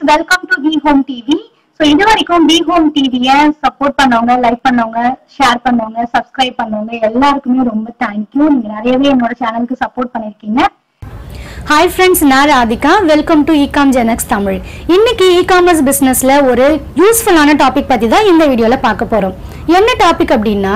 welcome to we home TV so இது வரைக்கும் we home டிவியை சப்போர்ட் பண்ணவங்க லைக் பண்ணவங்க ஷேர் பண்ணவங்க சப்ஸ்கிரைப் பண்ணவங்க எல்லாருக்குமே ரொம்ப தேங்க்யூ நீங்க நிறையவே என்னோட சேனலுக்கு சப்போர்ட் பண்ணிருக்கீங்க ஹாய் ஃப்ரெண்ட்ஸ் நான் Radhika welcome to ecom genx Tamil இன்னைக்கு இ காமர்ஸ் பிஸ்னஸ்ல ஒரு யூஸ்ஃபுல்லான டாபிக் பத்தி தான் இந்த வீடியோல பார்க்க போறோம் என்ன டாபிக் அப்படின்னா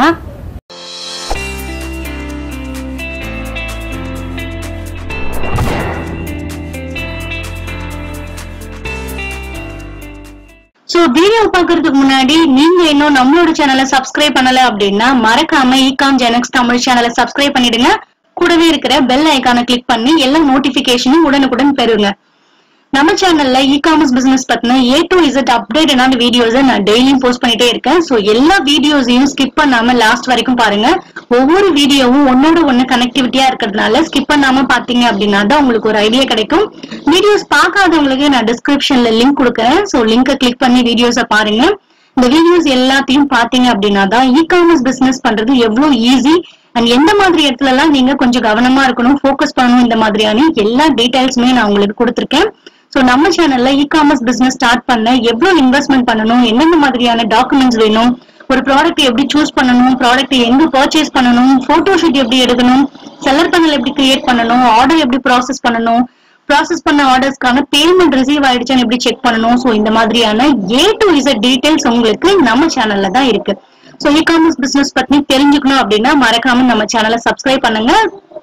ஸோ வீடியோ பார்க்கறதுக்கு முன்னாடி நீங்க இன்னும் நம்மளோட சேனலை சப்ஸ்கிரைப் பண்ணல அப்படின்னா மறக்காம இகாம் ஜெனக்ஸ் தமிழ் சேனலை சப்ஸ்கிரைப் பண்ணிடுங்க கூடவே இருக்கிற பெல் ஐக்கானை கிளிக் பண்ணி எல்லா நோட்டிபிகேஷனும் உடனுக்குடன் பெறுங்க நம்ம சேனல்ல இ காமர்ஸ் பிசினஸ் பத்தின ஏ டு இசட் அப்டேட்டான வீடியோஸை நான் டெய்லியும் போஸ்ட் பண்ணிட்டே இருக்கேன் ஸோ எல்லா வீடியோஸையும் ஸ்கிப் பண்ணாம லாஸ்ட் வரைக்கும் பாருங்க ஒவ்வொரு வீடியோவும் ஒன்னோட ஒண்ணு கனெக்டிவிட்டியா இருக்கிறதுனால ஸ்கிப் பண்ணாம பாத்தீங்க அப்படின்னா தான் உங்களுக்கு ஒரு ஐடியா கிடைக்கும் வீடியோஸ் பார்க்காதவங்களுக்கு நான் டிஸ்கிரிப்ஷன்ல லிங்க் கொடுக்குறேன் ஸோ லிங்கை கிளிக் பண்ணி வீடியோஸை பாருங்க இந்த வீடியோஸ் எல்லாத்தையும் பாத்தீங்க அப்படின்னா தான் இ காமர்ஸ் பிசினஸ் பண்றது எவ்வளவு ஈஸி அண்ட் எந்த மாதிரி இடத்துல எல்லாம் நீங்க கொஞ்சம் கவனமா இருக்கணும் ஃபோக்கஸ் பண்ணணும் இந்த மாதிரியான எல்லா டீடைல்ஸுமே நான் உங்களுக்கு கொடுத்துருக்கேன் சோ நம்ம சேனல்ல இ காமர்ஸ் பிசினஸ் ஸ்டார்ட் பண்ண எவ்வளவு இன்வெஸ்ட்மெண்ட் பண்ணணும் என்னென்ன மாதிரியான டாக்குமெண்ட்ஸ் வேணும் ஒரு ப்ராடக்ட் எப்படி சூஸ் பண்ணணும் ப்ராடக்ட் எங்க பர்ச்சேஸ் பண்ணணும் போட்டோ ஷூட் எப்படி எடுக்கணும் செல்லர் பேனல் எப்படி கிரியேட் பண்ணணும் ஆர்டர் எப்படி ப்ராசஸ் பண்ணணும் ப்ராசஸ் பண்ண ஆர்டர்ஸ்க்கான பேமெண்ட் ரிசீவ் ஆயிடுச்சான்னு எப்படி செக் பண்ணணும் சோ இந்த மாதிரியான ஏ டு இசட் டீடைல்ஸ் உங்களுக்கு நம்ம சேனல்ல தான் இருக்கு சோ இ காமர்ஸ் பிசினஸ் பத்தி தெரிஞ்சுக்கணும் அப்படின்னா மறக்காம நம்ம சேனலை சப்ஸ்கிரைப் பண்ணுங்க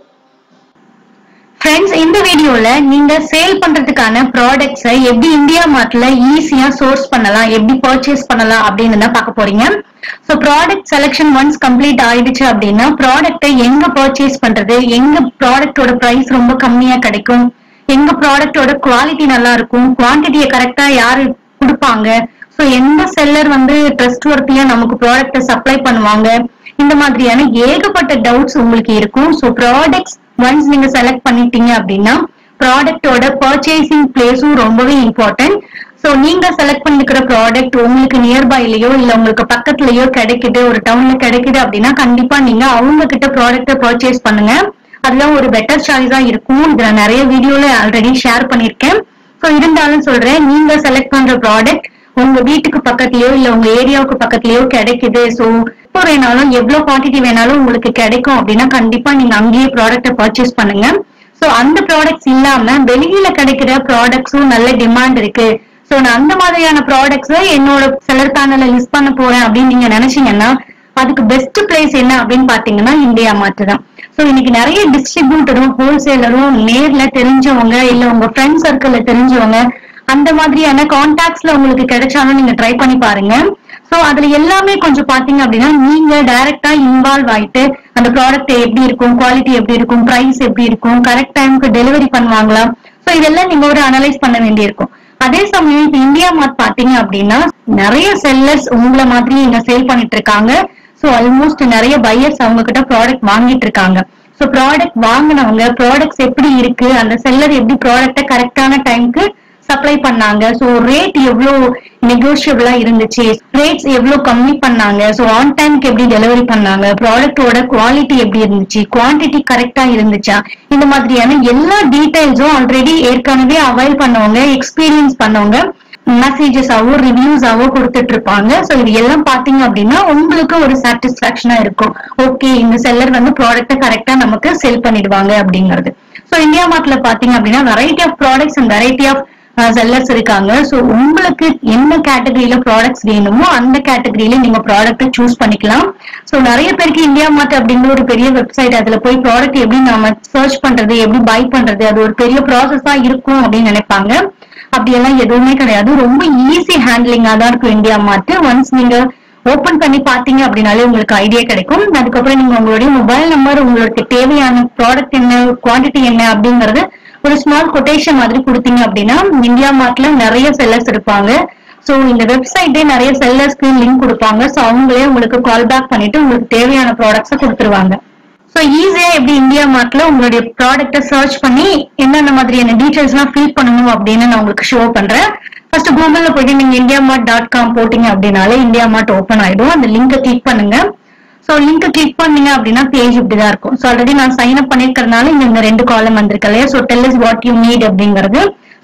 ஃப்ரெண்ட்ஸ் இந்த வீடியோல நீங்க சேல் பண்றதுக்கான ப்ராடக்ட்ஸை எப்படி இந்தியா மார்ட்ல ஈஸியா சோர்ஸ் பண்ணலாம் எப்படி பர்ச்சேஸ் பண்ணலாம் அப்படின்னு தான் பார்க்க போறீங்க so product selection once complete ஆயிடுச்சு அப்படின்னா ப்ராடக்ட்டை எங்க பர்ச்சேஸ் பண்றது எங்க ப்ராடக்ட்டோட பிரைஸ் ரொம்ப கம்மியா கிடைக்கும் எங்க ப்ராடக்ட்டோட குவாலிட்டி நல்லா இருக்கும் குவான்டிட்டியை கரெக்டா யாரு கொடுப்பாங்க ஸோ எந்த செல்லர் வந்து ட்ரஸ்ட் ஒர்த்தியா நமக்கு ப்ராடக்ட்டை சப்ளை பண்ணுவாங்க இந்த மாதிரியான ஏகப்பட்ட டவுட்ஸ் உங்களுக்கு இருக்கும் ஸோ ப்ராடக்ட்ஸ் ஒன்ஸ் நீங்க செலக்ட் பண்ணிட்டீங்க அப்படின்னா ப்ராடக்டோட பர்ச்சேசிங் பிளேஸும் ரொம்பவே இம்பார்ட்டன்ட் ஸோ நீங்க செலக்ட் பண்ணிக்கிற ப்ராடக்ட் உங்களுக்கு நியர்பைலயோ இல்ல உங்களுக்கு பக்கத்துலயோ கிடைக்குது ஒரு டவுன்ல கிடைக்குது அப்படின்னா கண்டிப்பா நீங்க அவங்க கிட்ட ப்ராடக்ட்டை பர்ச்சேஸ் பண்ணுங்க அதுதான் ஒரு பெட்டர் சாய்ஸா இருக்கும் இது நான் நிறைய வீடியோல ஆல்ரெடி ஷேர் பண்ணிருக்கேன் ஸோ இருந்தாலும் சொல்றேன் நீங்க செலக்ட் பண்ற ப்ராடக்ட் உங்க வீட்டுக்கு பக்கத்துலயோ இல்ல உங்க ஏரியாவுக்கு பக்கத்துலயோ கிடைக்குது ஸோ எப்போ வேணாலும் எவ்வளவு குவான்டிட்டி வேணாலும் உங்களுக்கு கிடைக்கும் அப்படின்னா கண்டிப்பா நீங்க அங்கேயே ப்ராடக்ட்டை பர்ச்சேஸ் பண்ணுங்க ஸோ அந்த ப்ராடக்ட்ஸ் இல்லாம வெளியில கிடைக்கிற ப்ராடக்ட்ஸும் நல்ல டிமாண்ட் இருக்கு ஸோ நான் அந்த மாதிரியான ப்ராடக்ட்ஸ் என்னோட செலர் பேனல்ல லிஸ்ட் பண்ண போறேன் அப்படின்னு நீங்க நினைச்சீங்கன்னா அதுக்கு பெஸ்ட் பிளேஸ் என்ன அப்படின்னு பாத்தீங்கன்னா இந்தியா மார்ட் தான் ஸோ இன்னைக்கு நிறைய டிஸ்ட்ரிபியூட்டரும் ஹோல்சேலரும் நேர்ல தெரிஞ்சவங்க இல்ல உங்க ஃப்ரெண்ட் சர்க்கிள்ல தெரிஞ்சவங்க அந்த மாதிரியான கான்டாக்ட்ஸ்ல உங்களுக்கு கிடைச்சாலும் நீங்க ட்ரை பண்ணி பாருங்க சோ அதுல எல்லாமே கொஞ்சம் பாத்தீங்க அப்படின்னா நீங்க டைரக்டா இன்வால்வ் ஆயிட்டு அந்த ப்ராடக்ட் எப்படி இருக்கும் குவாலிட்டி எப்படி இருக்கும் பிரைஸ் எப்படி இருக்கும் கரெக்ட் டைமுக்கு டெலிவரி பண்ணுவாங்களா சோ இதெல்லாம் நீங்க ஒரு அனலைஸ் பண்ண வேண்டியிருக்கும் அதே சமயம் இப்ப இந்தியா மார்ட் பாத்தீங்க அப்படின்னா நிறைய செல்லர்ஸ் உங்களை மாதிரி இங்க சேல் பண்ணிட்டு இருக்காங்க சோ ஆல்மோஸ்ட் நிறைய பையர்ஸ் அவங்க கிட்ட ப்ராடக்ட் வாங்கிட்டு இருக்காங்க சோ ப்ராடக்ட் வாங்கினவங்க ப்ராடக்ட்ஸ் எப்படி இருக்கு அந்த செல்லர் எப்படி ப்ராடக்ட்டை கரெக்டான டைம்க்கு சப்ளை பண்ணாங்க சோ ரேட் எவ்வளவு நெகோஷியபிளா இருந்துச்சு ரேட்ஸ் எவ்வளவு கம்மி பண்ணாங்க சோ ஆன் டைம்க்கு எப்படி டெலிவரி பண்ணாங்க ப்ராடக்ட்டோட குவாலிட்டி எப்படி இருந்துச்சு குவான்டிட்டி கரெக்டா இருந்துச்சா இந்த மாதிரியான எல்லா டீடைல்ஸும் ஆல்ரெடி ஏற்கனவே அவைல் பண்ணவங்க எக்ஸ்பீரியன்ஸ் பண்ணவங்க மெசேஜஸ் ஆவோ ரிவ்யூஸ் ஆவோ கொடுத்துட்டு இருப்பாங்க சோ இது எல்லாம் பாத்தீங்க அப்படின்னா உங்களுக்கு ஒரு சாட்டிஸ்பாக்சனா இருக்கும் ஓகே இந்த செல்லர் வந்து ப்ராடக்ட்டை கரெக்டா நமக்கு செல் பண்ணிடுவாங்க அப்படிங்கிறது சோ இந்தியா மார்ட்ல பாத்தீங்க அப்படின்னா variety of products and variety of sellers இருக்காங்க சோ உங்களுக்கு என்ன கேட்டகரியில ப்ராடக்ட்ஸ் வேணுமோ அந்த கேட்டகரியில நீங்க ப்ராடக்ட்டை சூஸ் பண்ணிக்கலாம் சோ நிறைய பேருக்கு இந்தியா மார்ட் அப்படிங்கிற ஒரு பெரிய வெப்சைட் அதுல போய் ப்ராடக்ட் எப்படி நாம சர்ச் பண்றது எப்படி பை பண்றது அது ஒரு பெரிய ப்ராசஸா இருக்கும் அப்படின்னு நினைப்பாங்க அப்படியெல்லாம் எதுவுமே கிடையாது ரொம்ப ஈஸி ஹேண்ட்லிங்கா தான் இருக்கும் இந்தியா மார்ட் ஒன்ஸ் நீங்க ஓபன் பண்ணி பாத்தீங்க அப்படின்னாலே உங்களுக்கு ஐடியா கிடைக்கும் அதுக்கப்புறம் நீங்க உங்களுடைய மொபைல் நம்பர் உங்களுக்கு தேவையான ப்ராடக்ட் என்ன குவான்டிட்டி என்ன அப்படிங்கறது ஒரு ஸ்மால் கொட்டேஷன் மாதிரி கொடுத்தீங்க அப்படின்னா இந்தியா மார்ட்ல நிறைய செல்லர்ஸ் இருப்பாங்க சோ இந்த வெப்சைட்டே நிறைய செல்லர்ஸ்க்கு லிங்க் கொடுப்பாங்க சோ அவங்களே உங்களுக்கு கால் பேக் பண்ணிட்டு உங்களுக்கு தேவையான ப்ராடக்ட்ஸை கொடுத்துருவாங்க சோ ஈஸியா எப்படி இந்தியா மார்ட்ல உங்களுடைய ப்ராடக்ட்டை சர்ச் பண்ணி என்னென்ன மாதிரியான டீடைல்ஸ் எல்லாம் ஃபில் பண்ணணும் அப்படின்னு நான் உங்களுக்கு ஷோ பண்றேன் ஃபர்ஸ்ட் கூகுள்ல போயிட்டு நீங்க இந்தியா மார்ட் டாட் காம் போட்டீங்க அப்படின்னாலே இந்தியா மார்ட் ஓப்பன் ஆயிடும் அந்த லிங்கை கிளிக் பண்ணுங்க சோ லிங்க் கிளிக் பண்ணீங்க அப்படின்னா பேஜ் இப்படிதான் இருக்கும் சோ ஆல்ரெடி நான் சைன் அப் பண்ணிருக்கிறதுனால இங்க இந்த ரெண்டு காலம் வந்திருக்கு இல்லையா so tell is what you need அப்படிங்கிறது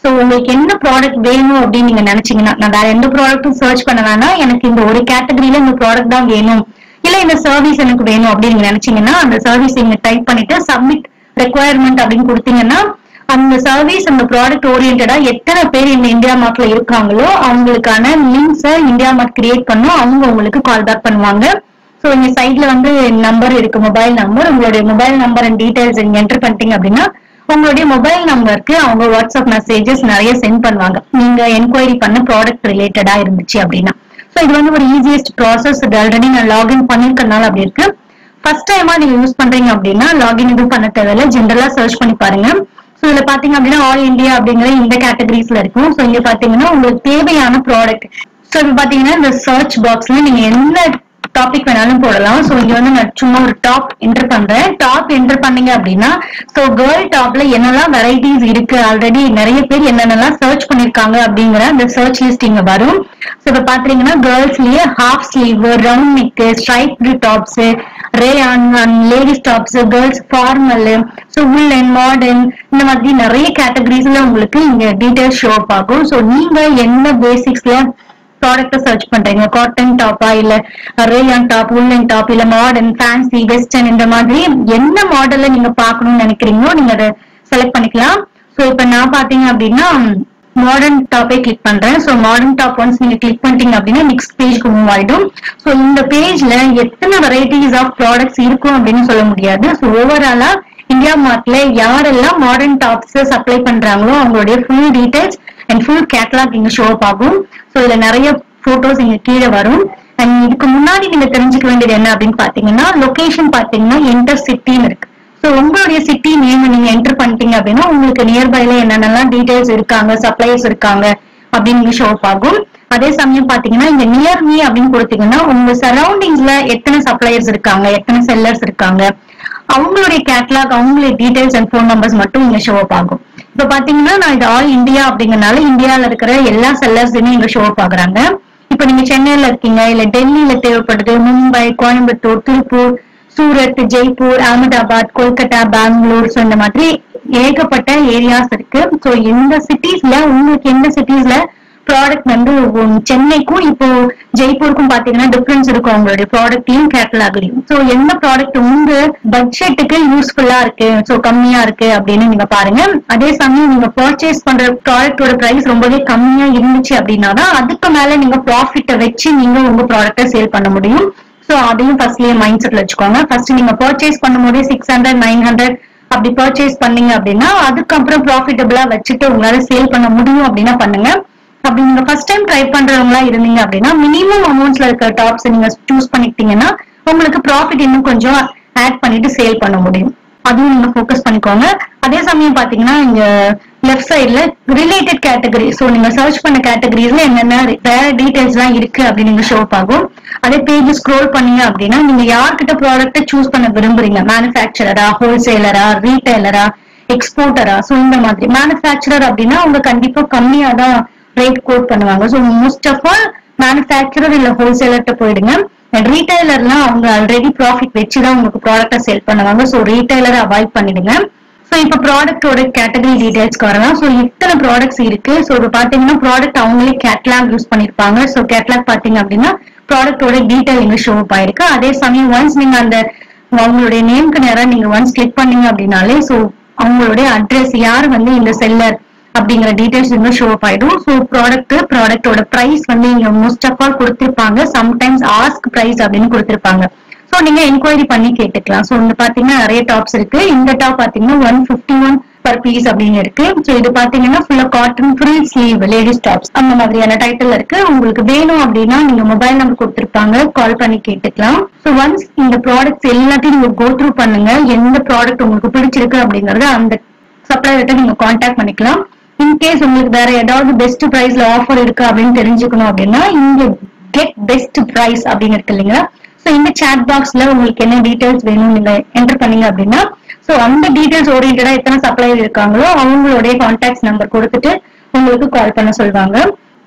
சோ உங்களுக்கு என்ன ப்ராடக்ட் வேணும் அப்படின்னு நீங்க நினைச்சீங்கன்னா நான் வேற எந்த ப்ராடக்ட்டும் சர்ச் பண்ண வேணாம் எனக்கு இந்த ஒரு கேட்டகரியில இந்த ப்ராடக்ட் தான் வேணும் இல்ல இந்த சர்வீஸ் எனக்கு வேணும் அப்படின்னு நீங்க நினைச்சீங்கன்னா அந்த சர்வீஸ் நீங்க டைப் பண்ணிட்டு சப்மிட் ரெக்குவயர்மெண்ட் அப்படின்னு கொடுத்தீங்கன்னா அந்த சர்வீஸ் அந்த ப்ராடக்ட் ஓரியன்டா எத்தனை பேர் இந்த இந்தியா மார்ட்ல இருக்காங்களோ அவங்களுக்கான லிங்க்ஸை இந்தியா மார்ட் கிரியேட் பண்ணும் அவங்க உங்களுக்கு கால் பேக் பண்ணுவாங்க ஸோ இங்க சைட்ல வந்து நம்பர் இருக்கு மொபைல் நம்பர் உங்களுடைய மொபைல் நம்பர் அண்ட் டீடைல்ஸ் நீங்க என்டர் பண்ணிட்டீங்க அப்படின்னா உங்களுடைய மொபைல் நம்பருக்கு அவங்க வாட்ஸ்அப் மெசேஜஸ் நிறைய சென்ட் பண்ணுவாங்க நீங்க என்கொயரி பண்ண ப்ராடக்ட் ரிலேட்டடா இருந்துச்சு அப்படின்னா ஸோ இது வந்து ஒரு ஈஸியஸ்ட் ப்ராசஸ் இது ஆல்ரெடி நான் லாகின் பண்ணிருக்கனால அப்படி இருக்கு ஃபர்ஸ்ட் டைமா நீங்க யூஸ் பண்றீங்க அப்படின்னா லாகின் எதுவும் பண்ண தேவையில்ல ஜென்ரலா சர்ச் பண்ணி பாருங்க ஸோ இதுல பாத்தீங்க அப்படின்னா ஆல் இந்தியா அப்படிங்கிற இந்த கேட்டகரிஸ்ல இருக்கும் ஸோ இங்க பாத்தீங்கன்னா உங்களுக்கு தேவையான ப்ராடக்ட் ஸோ இப்ப பாத்தீங்கன்னா இந்த சர்ச் பாக்ஸ்ல நீங்க என்ன டாபிக் வேணாலும் போடலாம் ஸோ இங்க வந்து நான் சும்மா ஒரு டாப் என்டர் பண்றேன் டாப் என்டர் பண்ணீங்க அப்படின்னா ஸோ கேர்ள் டாப்ல என்னெல்லாம் வெரைட்டிஸ் இருக்கு ஆல்ரெடி நிறைய பேர் என்னென்னலாம் சர்ச் பண்ணிருக்காங்க அப்படிங்கிற அந்த சர்ச் லிஸ்ட் இங்க வரும் ஸோ இப்ப பாத்தீங்கன்னா கேர்ள்ஸ்லயே half sleeve round neck striped tops rayon ladies tops girls formal so woollen modern இந்த மாதிரி நிறைய கேட்டகரிஸ்ல உங்களுக்கு இங்க டீடைல்ஸ் ஷோ அப் ஆகும் ஸோ நீங்க என்ன பேசிக்ஸ்ல ப்ராடக்ட் சர்ச் பண்றீங்க காட்டன் டாப்பா இல்ல ரேயான் டாப் உல்லன் டாப் இல்ல மாடர்ன் ஃபேன்சி வெஸ்டர்ன் இந்த மாதிரி என்ன மாடல்ல நீங்க பார்க்கணும்னு நினைக்கிறீங்களோ நீங்க அதை செலக்ட் பண்ணிக்கலாம் ஸோ இப்ப நான் பாத்தீங்க அப்படின்னா மாடர்ன் டாப்பே கிளிக் பண்றேன் ஸோ மாடர்ன் டாப் ஒன்ஸ் நீங்க கிளிக் பண்ணிட்டீங்க அப்படின்னா நெக்ஸ்ட் பேஜ்க்கு மூவ் ஆயிடும் ஸோ இந்த பேஜ்ல எத்தனை வெரைட்டிஸ் ஆஃப் ப்ராடக்ட்ஸ் இருக்கும் அப்படின்னு சொல்ல முடியாது ஸோ ஓவராலா இந்தியா மார்ட்ல யாரெல்லாம் மாடர்ன் டாப்ஸ் சப்ளை பண்றாங்களோ அவங்களுடைய full details and full catalogue இங்க ஷோ அப் ஆகும் ஸோ இதுல நிறைய போட்டோஸ் இங்க கீழே வரும் அண்ட் இதுக்கு முன்னாடி நீங்க தெரிஞ்சுக்க வேண்டியது என்ன அப்படின்னு பாத்தீங்கன்னா லொகேஷன் பாத்தீங்கன்னா என்டர் சிட்டின்னு இருக்கு ஸோ உங்களுடைய சிட்டி நேம் நீங்க என்டர் பண்ணிட்டீங்க அப்படின்னா உங்களுக்கு நியர்பைல என்னென்னலாம் டீடைல்ஸ் இருக்காங்க சப்ளைஸ் இருக்காங்க அப்படின்னு நீங்க ஷோ அப் ஆகும் அதே சமயம் பாத்தீங்கன்னா இங்க நியர் மீ அப்படின்னு கொடுத்தீங்கன்னா உங்க சரௌண்டிங்ஸ்ல எத்தனை சப்ளையர்ஸ் இருக்காங்க எத்தனை செல்லர்ஸ் இருக்காங்க அவங்களுடைய கேட்லாக் அவங்களுடைய டீடைல்ஸ் அண்ட் ஃபோன் நம்பர்ஸ் மட்டும் இங்க ஷோ அப் ஆகும் இப்ப பாத்தீங்கன்னா நான் இது ஆல் இந்தியா அப்படிங்கறனால இந்தியால இருக்கிற எல்லா செல்லர்ஸுமே இங்க ஷோ அப் ஆகுறாங்க இப்ப நீங்க சென்னையில இருக்கீங்க இல்ல டெல்லியில தேவைப்படுது மும்பை கோயம்புத்தூர் திருப்பூர் சூரத் ஜெய்ப்பூர் அகமதாபாத் கொல்கத்தா பெங்களூர் ஸோ இந்த மாதிரி ஏகப்பட்ட ஏரியாஸ் இருக்கு ஸோ எந்த சிட்டிஸ்ல உங்களுக்கு எந்த சிட்டிஸ்ல ப்ராடக்ட் வந்து உம், சென்னைக்கும் இப்போ ஜெய்ப்பூருக்கும் பாத்தீங்கன்னா டிஃபரன்ஸ் இருக்கும் உங்களுடைய ப்ராடக்ட்லயும் கேட்டலாக்லயும் ஸோ எந்த ப்ராடக்ட் உங்க பட்ஜெட்டுக்கு யூஸ்ஃபுல்லா இருக்கு ஸோ கம்மியா இருக்கு அப்படின்னு நீங்க பாருங்க அதே சமயம் நீங்க பர்ச்சேஸ் பண்ற ப்ராடக்டோட பிரைஸ் ரொம்பவே கம்மியா இருந்துச்சு அப்படின்னா தான் அதுக்கு மேல நீங்க ப்ராஃபிட்டை வச்சு நீங்க உங்க ப்ராடக்ட்டை சேல் பண்ண முடியும் சோ அதையும் ஃபர்ஸ்ட்லயே மைண்ட் செட்ல வச்சுக்கோங்க ஃபர்ஸ்ட் நீங்க பர்ச்சேஸ் பண்ணும்போதே சிக்ஸ் ஹண்ட்ரட் நைன் ஹண்ட்ரட் அப்படி பர்ச்சேஸ் பண்ணீங்க அப்படின்னா அதுக்கப்புறம் ப்ராஃபிட்டபிளா வச்சுட்டு உங்களால சேல் பண்ண முடியும் அப்படின்னா பண்ணுங்க அப்படி நீங்க ஃபர்ஸ்ட் டைம் ட்ரை பண்றவங்களா இருந்தீங்க அப்படின்னா மினிமம் அமௌண்ட்ஸ்ல இருக்க டாப்ஸ் நீங்க சூஸ் பண்ணிக்கிட்டீங்கன்னா உங்களுக்கு ப்ராஃபிட் இன்னும் கொஞ்சம் ஆட் பண்ணிட்டு சேல் பண்ண முடியும் அதுவும் நீங்க ஃபோக்கஸ் பண்ணிக்கோங்க அதே சமயம் பாத்தீங்கன்னா இங்க லெஃப்ட் சைடுல ரிலேட்டட் கேட்டகரி சோ நீங்க சர்ச் பண்ண கேட்டகரிஸ்ல என்னென்ன வேற டீடைல்ஸ் எல்லாம் இருக்கு அப்படின்னு நீங்க ஷோ ஆகும் அதே பேஜ் ஸ்க்ரோல் பண்ணீங்க அப்படின்னா நீங்க யார்கிட்ட ப்ராடக்ட்டை சூஸ் பண்ண விரும்புறீங்க மேனுஃபேக்சரரா ஹோல்சேலரா ரீட்டைலரா எக்ஸ்போர்ட்டரா சோ இந்த மாதிரி மேனுஃபேக்சரர் அப்படின்னா அவங்க கண்டிப்பா கம்மியா தான் ரேட் கோட் பண்ணுவாங்க so most of all manufacturer இல்ல ஹோல்சேலர்கிட்ட போயிடுங்க ரீட்டைலர்லாம் அவங்க ஆல்ரெடி ப்ராஃபிட் வச்சு தான் உங்களுக்கு ப்ராடக்ட்டை சேல் பண்ணுவாங்க ஸோ ரீட்டைலரை அவாய்ட் பண்ணிடுங்க ஸோ இப்போ ப்ராடக்ட்டோட கேட்டகரி டீடைல்ஸ்க்கு வரலாம் ஸோ இத்தனை ப்ராடக்ட்ஸ் இருக்கு ஸோ இப்போ பார்த்தீங்கன்னா ப்ராடக்ட் அவங்களே கேட்லாக் யூஸ் பண்ணிருப்பாங்க ஸோ கேட்லாக் பார்த்தீங்க அப்படின்னா ப்ராடக்ட்டோட டீடைல் இங்க ஷோ அப் ஆயிருக்கு அதே சமயம் ஒன்ஸ் நீங்க அந்த அவங்களுடைய நேம்க்கு நேரா நீங்க ஒன்ஸ் கிளிக் பண்ணீங்க அப்படின்னாலே ஸோ அவங்களுடைய அட்ரஸ் யார் வந்து இந்த செல்லர் அப்படிங்கிற டீடைல்ஸ் இங்க ஷோ அப் ஆயிடும் ஸோ ப்ராடக்ட் ப்ராடக்ட்டோட பிரைஸ் வந்து இங்க மோஸ்ட் ஆஃப் ஆல் கொடுத்திருப்பாங்க சம்டைம்ஸ் ஆஸ்க் பிரைஸ் அப்படின்னு கொடுத்திருப்பாங்க ஸோ நீங்க என்கொயரி பண்ணி கேட்டுக்கலாம் ஸோ இங்க பாத்தீங்கன்னா நிறைய டாப்ஸ் இருக்கு இந்த டாப் பாத்தீங்கன்னா one fifty one per piece அப்படின்னு இருக்கு ஸோ இது பாத்தீங்கன்னா ஃபுல்லா cotton full sleeve ladies tops அந்த மாதிரியான டைட்டில் இருக்கு உங்களுக்கு வேணும் அப்படின்னா நீங்க மொபைல் நம்பர் கொடுத்திருப்பாங்க கால் பண்ணி கேட்டுக்கலாம் ஸோ ஒன்ஸ் இந்த ப்ராடக்ட்ஸ் எல்லாத்தையும் நீங்க கோ த்ரூ பண்ணுங்க எந்த ப்ராடக்ட் உங்களுக்கு பிடிச்சிருக்கு அப்படிங்கறத அந்த சப்ளையர்கிட்ட நீங்க காண்டாக்ட் பண்ணிக்கலாம் இன்கேஸ் உங்களுக்கு வேற ஏதாவது பெஸ்ட் பிரைஸ்ல ஆஃபர் இருக்கு அப்படின்னு தெரிஞ்சுக்கணும் அப்படின்னா இங்க கெட் பெஸ்ட் பிரைஸ் அப்படின்னு இருக்கு இல்லைங்களா சோ இந்த சாட் பாக்ஸ்ல உங்களுக்கு என்ன டீடைல்ஸ் வேணும் நீங்க என்டர் பண்ணீங்க அப்படின்னா சோ அந்த டீடைல்ஸ் ஓரியன்டா எத்தனை சப்ளையர் இருக்காங்களோ அவங்களுடைய கான்டாக்ட் நம்பர் கொடுத்துட்டு உங்களுக்கு கால் பண்ண சொல்லுவாங்க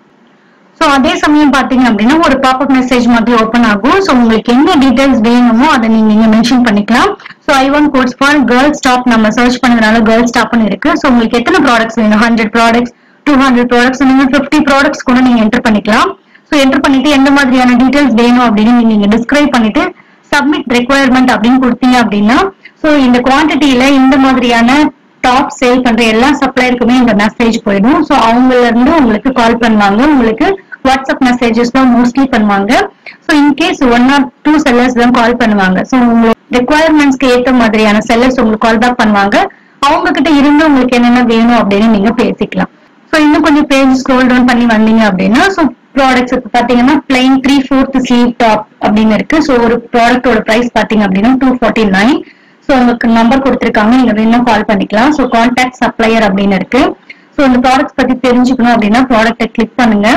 சோ அதே சமயம் பாத்தீங்க அப்படின்னா ஒரு பாப்அப் மெசேஜ் மாதிரி ஓப்பன் ஆகும் சோ உங்களுக்கு என்ன டீடைல்ஸ் வேணுமோ அதை நீங்க இங்க மென்ஷன் பண்ணிக்கலாம் so I want quotes for girls top நம்ம சர்ச் பண்ணதுனால கேர்ள்ஸ் டாப்னு இருக்கு சோ உங்களுக்கு எத்தனை ப்ராடக்ட்ஸ் வேணும் hundred products two hundred products நீங்க ஃபிஃப்டி ப்ராடக்ட்ஸ் கூட நீங்க என்டர் பண்ணிக்கலாம் ஸோ என்டர் பண்ணிட்டு எந்த மாதிரியான டீடைல்ஸ் வேணும் அப்படின்னு நீங்க டிஸ்கிரைப் பண்ணிட்டு சப்மிட் ரெக்குவயர்மெண்ட் அப்படின்னு கொடுத்தீங்க அப்படின்னா ஸோ இந்த குவான்டிட்டியில இந்த மாதிரியான டாப் சேல் பண்ற எல்லா சப்ளையருக்குமே இந்த மெசேஜ் போயிடும் ஸோ அவங்கள இருந்து உங்களுக்கு கால் பண்ணுவாங்க உங்களுக்கு வாட்ஸ்அப் மெசேஜஸ் தான் மோஸ்ட்லி பண்ணுவாங்க so in case one or two sellers தான் கால் பண்ணுவாங்க ஸோ உங்களோட ரெக்குவயர்மெண்ட்ஸ்க்கு ஏற்ற மாதிரியான செல்லர்ஸ் உங்களுக்கு கால் பேக் பண்ணுவாங்க அவங்க கிட்ட இருந்து உங்களுக்கு என்னென்ன வேணும் அப்படின்னு நீங்க பேசிக்கலாம் ஸோ இன்னும் கொஞ்சம் பேஜ் ஸ்க்ரோல் டவுன் பண்ணி வந்தீங்க அப்படின்னா ஸோ ப்ராடக்ட்ஸ் இப்போ பார்த்தீங்கன்னா plain three fourth sleeve top அப்படின்னு இருக்கு ஸோ ஒரு ப்ராடக்ட்டோட ப்ரைஸ் பார்த்தீங்க அப்படின்னா டூ ஃபார்ட்டி நைன் ஸோ உங்களுக்கு நம்பர் கொடுத்துருக்காங்க நீங்க வேணும் கால் பண்ணிக்கலாம் ஸோ கான்டாக்ட் சப்ளையர் அப்படின்னு இருக்கு ஸோ இந்த ப்ராடக்ட்ஸ் பத்தி தெரிஞ்சுக்கணும் அப்படின்னா ப்ராடக்ட்டை கிளிக் பண்ணுங்க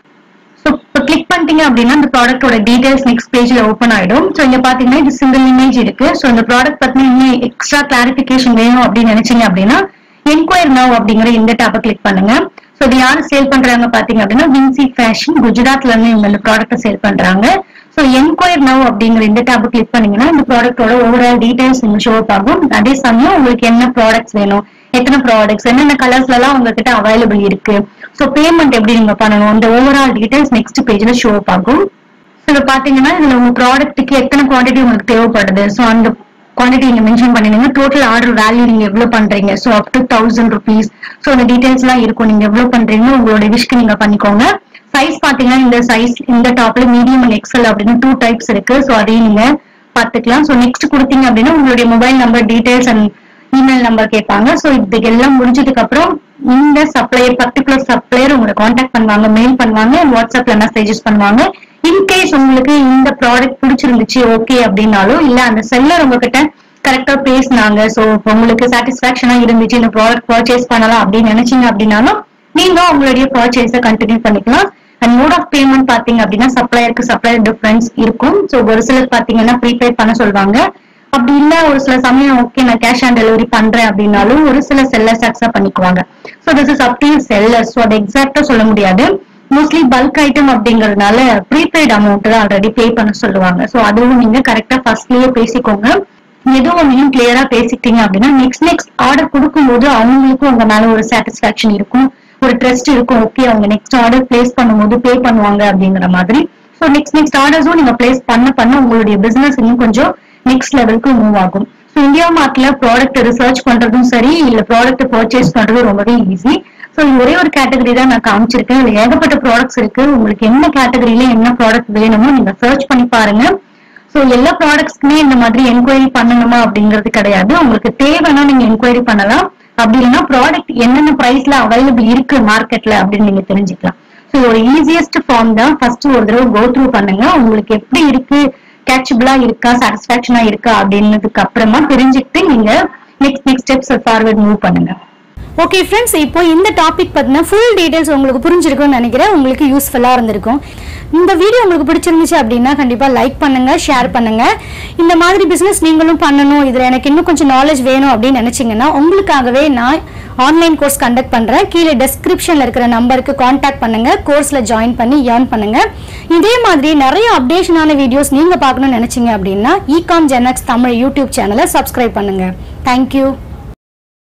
ஸோ இப்போ கிளிக் பண்ணிட்டீங்க அப்படின்னா இந்த ப்ராடக்ட்டோட டீடைல்ஸ் நெக்ஸ்ட் பேஜ்ல ஓப்பன் ஆயிடும் ஸோ இங்க பாத்தீங்கன்னா இது சிங்கிள் இமேஜ் இருக்கு ஸோ இந்த ப்ராடக்ட் பத்தின இன்னும் எக்ஸ்ட்ரா கிளாரிபிகேஷன் வேணும் அப்படின்னு நினைச்சீங்க அப்படின்னா என்கொயர் நவ் அப்படிங்கிற இந்த டேப்பை கிளிக் பண்ணுங்க ஸோ இது யாரு சேல் பண்றாங்க பாத்தீங்க அப்படின்னா வின்சி ஃபேஷன் குஜராத்ல இருந்து இவங்க இந்த ப்ராடக்ட்டை சேல் பண்றாங்க ஸோ என்கொயர் நவ் அப்படிங்கிற இந்த டேப்பை கிளிக் பண்ணீங்கன்னா இந்த ப்ராடக்ட்டோட ஓவரால் டீடைல்ஸ் உங்களுக்கு ஷோ ஆகும் அதே சமயம் உங்களுக்கு என்ன ப்ராடக்ட்ஸ் வேணும் எத்தனை ப்ராடக்ட்ஸ் என்னென்ன கலர்ஸ்ல எல்லாம் உங்ககிட்ட அவைலபிள் இருக்கு ஸோ பேமெண்ட் எப்படி நீங்க பண்ணணும் இந்த ஓவரால் டீடைல்ஸ் நெக்ஸ்ட் பேஜ்ல ஷோ ஆகும் இதுல பாத்தீங்கன்னா இதுல உங்க ப்ராடக்ட்டுக்கு எத்தனை குவாண்டிட்டி உங்களுக்கு தேவைப்படுது ஸோ அந்த குவாண்டிட்டி நீங்க மென்ஷன் பண்ணிடுங்க டோட்டல் ஆர்டர் வேல்யூ நீங்க எவ்வளவு பண்றீங்க so up to thousand rupees so அந்த டீடைல்ஸ் எல்லாம் இருக்கும் நீங்க எவ்வளவு பண்றீங்க உங்களோட விஷக்கு நீங்க பண்ணிக்கோங்க சைஸ் பாத்தீங்கன்னா இந்த சைஸ் இந்த டாப்ல மீடியம் அண்ட் எக்ஸல் அப்படின்னு டூ டைப்ஸ் இருக்கு ஸோ அதையும் நீங்க பாத்துக்கலாம் ஸோ நெக்ஸ்ட் கொடுத்தீங்க அப்படின்னா உங்களுடைய mobile number details and email number கேட்பாங்க ஸோ இது எல்லாம் முடிஞ்சதுக்கு அப்புறம் இந்த சப்ளையர் பர்டிகுலர் சப்ளையர் உங்களை காண்டாக்ட் பண்ணுவாங்க மெயில் பண்ணுவாங்க வாட்ஸ்அப்ல மெசேஜஸ் பண்ணுவாங்க இன்கேஸ் உங்களுக்கு இந்த ப்ராடக்ட் பிடிச்சிருந்துச்சு ஓகே அப்படின்னாலும் இல்ல அந்த செல்லர் உங்ககிட்ட கரெக்டா பேசினாங்க ஸோ உங்களுக்கு சாட்டிஸ்பாக்சனா இருந்துச்சு இந்த ப்ராடக்ட் பர்ச்சேஸ் பண்ணலாம் அப்படின்னு நினைச்சீங்க அப்படின்னாலும் நீங்க உங்களுடைய பர்ச்சேஸை கண்டினியூ பண்ணிக்கலாம் அண்ட் மோட் ஆஃப் பேமெண்ட் பாத்தீங்க அப்படின்னா சப்ளையருக்கு சப்ளையர் டிஃபரன்ஸ் இருக்கும் ஸோ ஒரு சிலர் பாத்தீங்கன்னா ப்ரீபெய்ட் பண்ண சொல்லுவாங்க அப்படி இல்ல ஒரு சில சமயம் ஓகே நான் கேஷ் ஆன் டெலிவரி பண்றேன் அப்படின்னாலும் ஒரு சில செல்லர்ஸ் அக்செப்ட் பண்ணிக்குவாங்க so this is up to sellers so அதை எக்ஸாக்டா சொல்ல முடியாது மோஸ்ட்லி பல்க் ஐட்டம் அப்படிங்கறதுனால ப்ரீபெய்ட் அமௌண்ட் தான் ஆல்ரெடி பே பண்ண சொல்லுவாங்க ஸோ அதுவும் நீங்க கரெக்டா ஃபர்ஸ்ட்லயே பேசிக்கோங்க எதுவும் நீங்க கிளியரா பேசிட்டீங்க அப்படின்னா நெக்ஸ்ட் நெக்ஸ்ட் ஆர்டர் கொடுக்கும்போது அவங்களுக்கும் உங்க மேல ஒரு சாட்டிஸ்பாக்சன் இருக்கும் ஒரு ட்ரஸ்ட் இருக்கும் ஓகே அவங்க நெக்ஸ்ட் ஆர்டர் பிளேஸ் பண்ணும்போது பே பண்ணுவாங்க அப்படிங்கிற மாதிரி ஸோ நெக்ஸ்ட் நெக்ஸ்ட் ஆர்டர்ஸும் நீங்க பிளேஸ் பண்ண பண்ண உங்களுடைய பிசினஸ் இன்னும் கொஞ்சம் நெக்ஸ்ட் லெவலுக்கு மூவ் ஆகும் ஸோ இந்தியா மார்ட்ல ப்ராடக்ட் ரிசர்ச் பண்றதும் சரி இல்ல ப்ராடக்ட் பர்ச்சேஸ் பண்றதும் ரொம்பவே ஈஸி ஸோ ஒரே ஒரு கேட்டகரி தான் நான் காமிச்சிருக்கேன் இதுல ஏகப்பட்ட ப்ராடக்ட்ஸ் இருக்கு உங்களுக்கு என்ன கேட்டகரியில என்ன ப்ராடக்ட் வேணுமோ நீங்க சர்ச் பண்ணி பாருங்க ஸோ எல்லா ப்ராடக்ட்ஸ்க்குமே இந்த மாதிரி என்கொயரி பண்ணணுமா அப்படிங்கிறது கிடையாது உங்களுக்கு தேவைன்னா நீங்க என்கொயரி பண்ணலாம் அப்படி இல்லைன்னா ப்ராடக்ட் என்னென்ன பிரைஸ்ல அவைலபிள் இருக்கு மார்க்கெட்ல அப்படின்னு நீங்க தெரிஞ்சுக்கலாம் ஸோ ஒரு ஈஸியஸ்ட் ஃபார்ம் தான் ஃபர்ஸ்ட் ஒரு தடவை கோ த்ரூ பண்ணுங்க உங்களுக்கு எப்படி இருக்கு கேட்சபிளா இருக்கா சாட்டிஸ்பாக்சனா இருக்கா அப்படின்னதுக்கு அப்புறமா தெரிஞ்சுக்கிட்டு நீங்க next next steps forward move பண்ணுங்க ஓகே ஃப்ரெண்ட்ஸ் இப்போ இந்த டாபிக் பற்றின ஃபுல் டீடைல்ஸ் உங்களுக்கு புரிஞ்சிருக்கும்னு நினைக்கிறேன் உங்களுக்கு யூஸ்ஃபுல்லாக இருந்திருக்கும் இந்த வீடியோ உங்களுக்கு பிடிச்சிருந்துச்சு அப்படின்னா கண்டிப்பாக லைக் பண்ணுங்க ஷேர் பண்ணுங்க இந்த மாதிரி பிஸ்னஸ் நீங்களும் பண்ணணும் இதில் எனக்கு இன்னும் கொஞ்சம் நாலேஜ் வேணும் அப்படின்னு நினச்சிங்கன்னா உங்களுக்காகவே நான் ஆன்லைன் கோர்ஸ் கண்டக்ட் பண்ணுறேன் கீழே டெஸ்கிரிப்ஷனில் இருக்கிற நம்பருக்கு காண்டாக்ட் பண்ணுங்க கோர்ஸில் ஜாயின் பண்ணி ஏர்ன் பண்ணுங்க இதே மாதிரி நிறைய அப்டேஷனான வீடியோஸ் நீங்கள் பார்க்கணும்னு நினச்சிங்க அப்படின்னா இகாம் ஜெனக்ஸ் தமிழ் யூடியூப் சேனலை சப்ஸ்கிரைப் பண்ணுங்க தேங்க்யூ